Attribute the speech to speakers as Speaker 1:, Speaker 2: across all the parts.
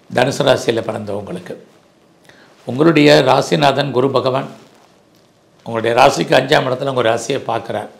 Speaker 1: தனுசு ராசியில் பிறந்தவங்களுக்கு உங்களுடைய ராசிநாதன் குரு பகவான் உங்களுடைய ராசிக்கு அஞ்சாம் இடத்துல உங்கள் ராசியை பார்க்குறார்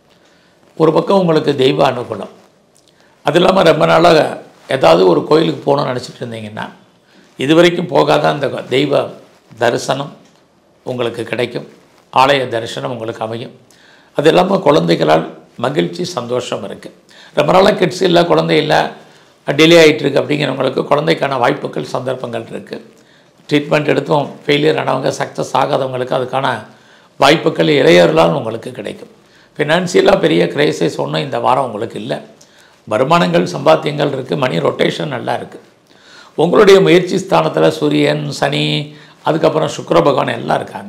Speaker 1: ஒரு பக்கம் உங்களுக்கு தெய்வ அனுகூலம் அது இல்லாமல் ரொம்ப நாளாக ஏதாவது ஒரு கோயிலுக்கு போகணும்னு நினச்சிட்டு இருந்தீங்கன்னா இது வரைக்கும் போகாத அந்த தெய்வ தரிசனம் உங்களுக்கு கிடைக்கும் ஆலய தரிசனம் உங்களுக்கு அமையும் அது இல்லாமல் குழந்தைகளால் மகிழ்ச்சி சந்தோஷம் இருக்குது ரொம்ப நாளாக கிட்ஸ் இல்லை குழந்தை இல்லை டிலே ஆகிட்டுருக்கு அப்படிங்கிறவங்களுக்கு குழந்தைக்கான வாய்ப்புகள் சந்தர்ப்பங்கள் இருக்குது ட்ரீட்மெண்ட் எடுத்தும் ஃபெயிலியர் ஆனவங்க சக்ஸஸ் ஆகாதவங்களுக்கு அதுக்கான வாய்ப்புகள் இளையர்களால் உங்களுக்கு கிடைக்கும் ஃபினான்சியலாக பெரிய கிரைசிஸ் ஒன்றும் இந்த வாரம் உங்களுக்கு இல்லை வருமானங்கள் சம்பாத்தியங்கள் இருக்குது மணி ரொட்டேஷன் நல்லா இருக்குது உங்களுடைய முயற்சி ஸ்தானத்தில் சூரியன் சனி அதுக்கப்புறம் சுக்கிர பகவான் எல்லாம் இருக்காங்க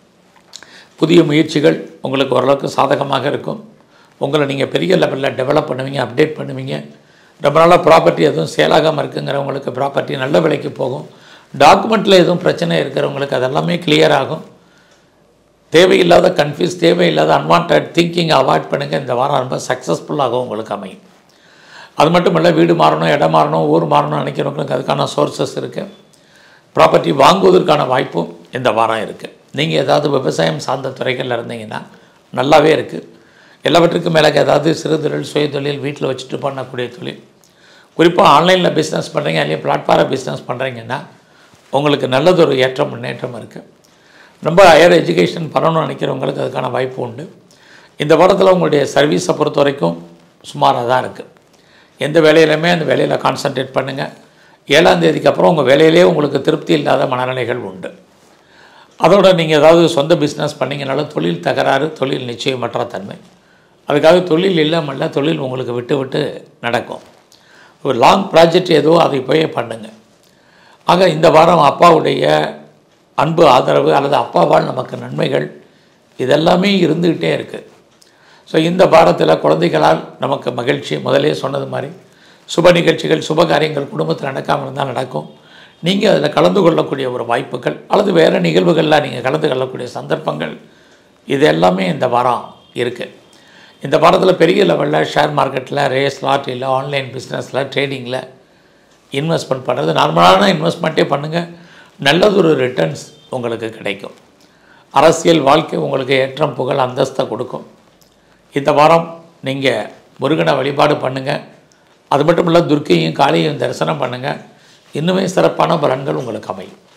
Speaker 1: புதிய முயற்சிகள் உங்களுக்கு ஓரளவுக்கு சாதகமாக இருக்கும் உங்களை நீங்கள் பெரிய லெவலில் டெவலப் பண்ணுவீங்க அப்டேட் பண்ணுவீங்க ரொம்ப நாளாக ப்ராப்பர்ட்டி எதுவும் சேலாகாமல் இருக்குங்கிறவங்களுக்கு ப்ராப்பர்ட்டி நல்ல விலைக்கு போகும் டாக்குமெண்ட்டில் எதுவும் பிரச்சனை இருக்கிறவங்களுக்கு அதெல்லாமே கிளியர் ஆகும் தேவையில்லாத கன்ஃபியூஸ் தேவையில்லாத அன்வான்ட் திங்கிங் அவாய்ட் பண்ணுங்கள் இந்த வாரம் ரொம்ப சக்ஸஸ்ஃபுல்லாகவும் உங்களுக்கு அமையும் அது மட்டும் இல்லை வீடு மாறணும் இடம் மாறணும் ஊர் மாறணும் நினைக்கிறவங்களுக்கு அதுக்கான சோர்சஸ் இருக்குது ப்ராப்பர்ட்டி வாங்குவதற்கான வாய்ப்பும் இந்த வாரம் இருக்குது நீங்கள் ஏதாவது விவசாயம் சார்ந்த துறைகளில் இருந்தீங்கன்னா நல்லாவே இருக்குது எல்லாவற்றுக்கும் மேலே ஏதாவது சிறு தொழில் சுய தொழில் வீட்டில் வச்சுட்டு பண்ணக்கூடிய தொழில் குறிப்பாக ஆன்லைனில் பிஸ்னஸ் பண்ணுறீங்க இல்லையா பிளாட்ஃபார்ம் பிஸ்னஸ் பண்ணுறீங்கன்னா உங்களுக்கு நல்லதொரு ஏற்றம் முன்னேற்றம் இருக்குது ரொம்ப ஹையர் எஜுகேஷன் பண்ணணும்னு நினைக்கிறவங்களுக்கு அதுக்கான வாய்ப்பு உண்டு இந்த வாரத்தில் உங்களுடைய சர்வீஸை பொறுத்த வரைக்கும் சுமாராக தான் இருக்குது எந்த வேலையிலுமே அந்த வேலையில் கான்சன்ட்ரேட் பண்ணுங்கள் ஏழாம் தேதிக்கு அப்புறம் உங்கள் வேலையிலே உங்களுக்கு திருப்தி இல்லாத மனநிலைகள் உண்டு அதோட நீங்கள் ஏதாவது சொந்த பிஸ்னஸ் பண்ணீங்கனாலும் தொழில் தகராறு தொழில் நிச்சயமற்ற தன்மை அதுக்காக தொழில் இல்லாமல் தொழில் உங்களுக்கு விட்டு விட்டு நடக்கும் ஒரு லாங் ப்ராஜெக்ட் ஏதோ அதை போய் பண்ணுங்கள் ஆக இந்த வாரம் அப்பாவுடைய அன்பு ஆதரவு அல்லது அப்பாவால் நமக்கு நன்மைகள் இதெல்லாமே இருந்துக்கிட்டே இருக்குது ஸோ இந்த வாரத்தில் குழந்தைகளால் நமக்கு மகிழ்ச்சி முதலே சொன்னது மாதிரி சுப நிகழ்ச்சிகள் சுப காரியங்கள் குடும்பத்தில் நடக்காமல் இருந்தால் நடக்கும் நீங்கள் அதில் கலந்து கொள்ளக்கூடிய ஒரு வாய்ப்புகள் அல்லது வேறு நிகழ்வுகளில் நீங்கள் கலந்து கொள்ளக்கூடிய சந்தர்ப்பங்கள் இது எல்லாமே இந்த வாரம் இருக்குது இந்த வாரத்தில் பெரிய லெவலில் ஷேர் மார்க்கெட்டில் ரேஸ் லாட்டரியில் ஆன்லைன் பிஸ்னஸில் ட்ரேடிங்கில் இன்வெஸ்ட்மெண்ட் பண்ணுறது நார்மலான இன்வெஸ்ட்மெண்ட்டே பண்ணுங்கள் நல்லதொரு ரிட்டர்ன்ஸ் உங்களுக்கு கிடைக்கும் அரசியல் வாழ்க்கை உங்களுக்கு ஏற்றம் புகழ் அந்தஸ்தை கொடுக்கும் இந்த வாரம் நீங்கள் முருகனை வழிபாடு பண்ணுங்கள் அது மட்டும் இல்லை துர்க்கையும் காளியையும் தரிசனம் பண்ணுங்கள் இன்னுமே சிறப்பான பலன்கள் உங்களுக்கு அமையும்